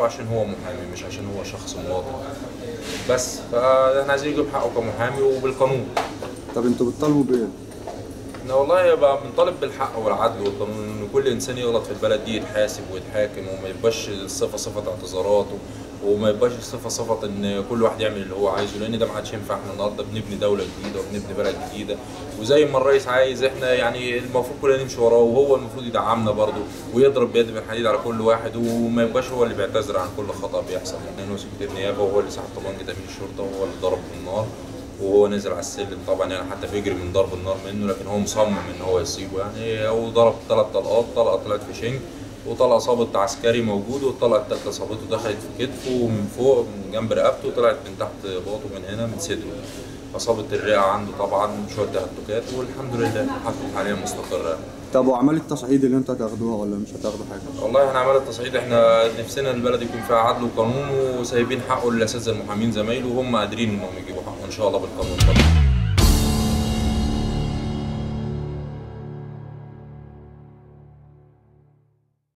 عشان هو محامي مش عشان هو شخص مواطن بس فاحنا عايزين نجيب حقه كمحامي وبالقانون طب انتوا بتطالبوا بايه؟ احنا والله يبقى بنطالب بالحق والعدل والقانون ان كل انسان يغلط في البلد دي يتحاسب ويتحاكم وما يبقاش الصفه صفه اعتذارات و- وما يبقاش الصفه صفه ان كل واحد يعمل اللي هو عايزه لان ده ما عادش ينفع احنا النهارده بنبني دوله جديده وبنبني بلد جديده وزي ما الرئيس عايز احنا يعني المفروض كلنا نمشي وراه وهو المفروض يدعمنا برضه ويضرب بيد بالحديد على كل واحد وما يبقاش هو اللي بيعتذر عن كل خطا بيحصل يعني هو سكرتير نيابه وهو اللي سحب طبنجه امين الشرطه وهو اللي ضرب بالنار وهو نزل على السلم طبعا يعني حتى بيجري من ضرب النار منه لكن هو مصمم ان هو يصيبه يعني هو ضرب ثلاث طلقات طلقه طلعت في شنك وطلقه صابت عسكري موجود والطلقه الثالثه صابته دخلت في كتفه ومن فوق من جنب رقبته وطلعت من تحت باطه من هنا من صدره اصابت الرئه عنده طبعا شويه تهتكات والحمد لله حالته حاليا مستقره طب وعمال التصعيد اللي انتوا هتاخدوها ولا مش هتاخدوا حاجه؟ والله احنا عملنا التصعيد احنا نفسنا البلد يكون فيها عدل وقانون وسايبين حقه للاساتذه المحامين زمايله وهم قادرين انهم يجيبوا حقه ان شاء الله بالقانون برضه